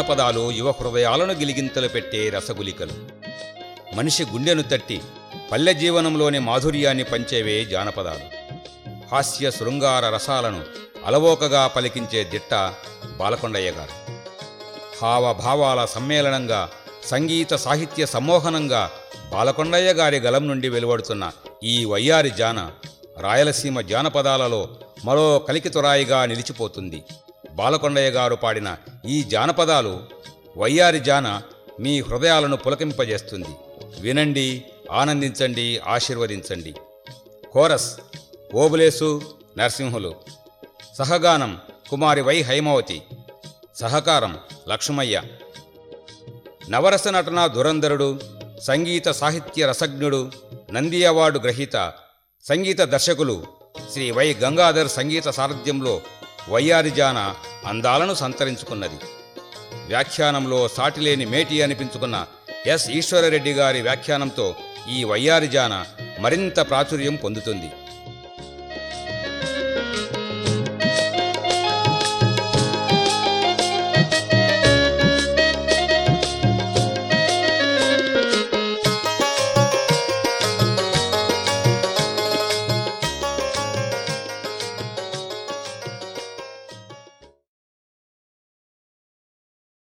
జానపదాలు యువ హృదయాలను గిలిగింతలు పెట్టే రసగులికలు మనిషి గుండెను తట్టి పల్లె జీవనంలోని మాధుర్యాన్ని పంచేవే జానపదాలు హాస్య శృంగార రసాలను అలవోకగా పలికించే దిట్ట బాలకొండయ్య గారు హావభావాల సమ్మేళనంగా సంగీత సాహిత్య సమ్మోహనంగా బాలకొండయ్య గారి గలం నుండి వెలువడుతున్న ఈ వయ్యారి జాన రాయలసీమ జానపదాలలో మరో కలికితురాయిగా నిలిచిపోతుంది బాలకొండయ్య గారు పాడిన ఈ జానపదాలు వయ్యారి జాన మీ హృదయాలను పులకింపజేస్తుంది వినండి ఆనందించండి ఆశీర్వదించండి కోరస్ ఓబులేసు నరసింహులు సహగానం కుమారి వై హైమవతి సహకారం లక్ష్మయ్య నవరస నటన దురంధరుడు సంగీత సాహిత్య రసజ్ఞుడు నంది అవార్డు గ్రహీత సంగీత దర్శకులు శ్రీ వై గంగాధర్ సంగీత సారథ్యంలో వయ్యారిజాన అందాలను సంతరించుకున్నది వ్యాఖ్యానంలో సాటిలేని మేటి అనిపించుకున్న ఎస్ ఈశ్వరరెడ్డి గారి వ్యాఖ్యానంతో ఈ వయ్యారిజాన మరింత ప్రాచుర్యం పొందుతుంది